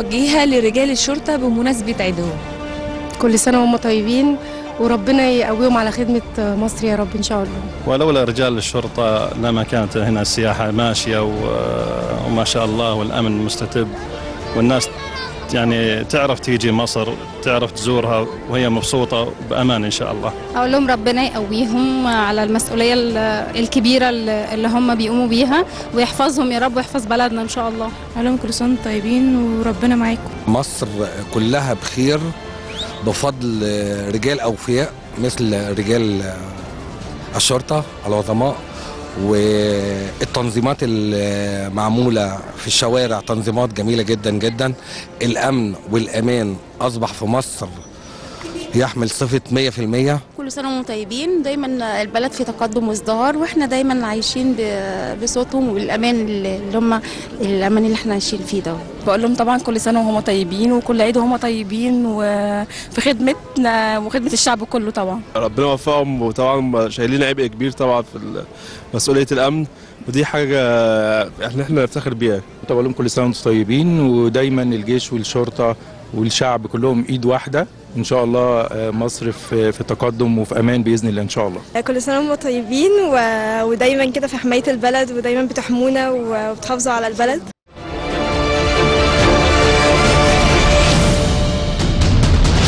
توجهيها لرجال الشرطة بمناسبة عيدهم كل سنة وهم طيبين وربنا يقويهم على خدمة مصر يا رب إن شاء الله ولولا رجال الشرطة لما كانت هنا السياحة ماشية و- وما شاء الله والأمن مستتب والناس يعني تعرف تيجي مصر تعرف تزورها وهي مبسوطة بأمان إن شاء الله اقول لهم ربنا يقويهم على المسؤوليه ال- الكبيره اللي اللي هم بيقوموا بيها ويحفظهم يا رب ويحفظ بلدنا ان شاء الله أقول لهم كل سنة وانتم طيبين وربنا معاكم مصر كلها بخير بفضل رجال أوفياء مثل رجال الشرطة العظماء والتنظيمات المعمولة في الشوارع تنظيمات جميلة جدا جدا الأمن والأمان أصبح في مصر يحمل صفة 100% كل سنة وهم طيبين دايما البلد في تقدم وازدهار واحنا دايما عايشين ب- بصوتهم وبالامان اللي هم الامان اللي احنا عايشين فيه ده بقول لهم طبعا كل سنه وهم طيبين وكل عيد وهم طيبين وفي خدمتنا وخدمه الشعب كله طبعا ربنا يوفقهم وطبعا شايلين عبء كبير طبعا في مسؤوليه الامن ودي حاجه احنا احنا نفتخر بيها بقول لهم كل سنه وانتم طيبين ودايما الجيش والشرطه والشعب كلهم ايد واحده ان شاء الله آه، مصر في في تقدم وفي امان باذن الله ان شاء الله كل سنة وهم طيبين و... ودايما كده في حماية البلد ودايما بتحمونا وبتحافظوا على البلد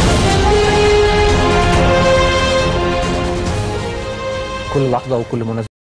كل لحظه وكل مناسبه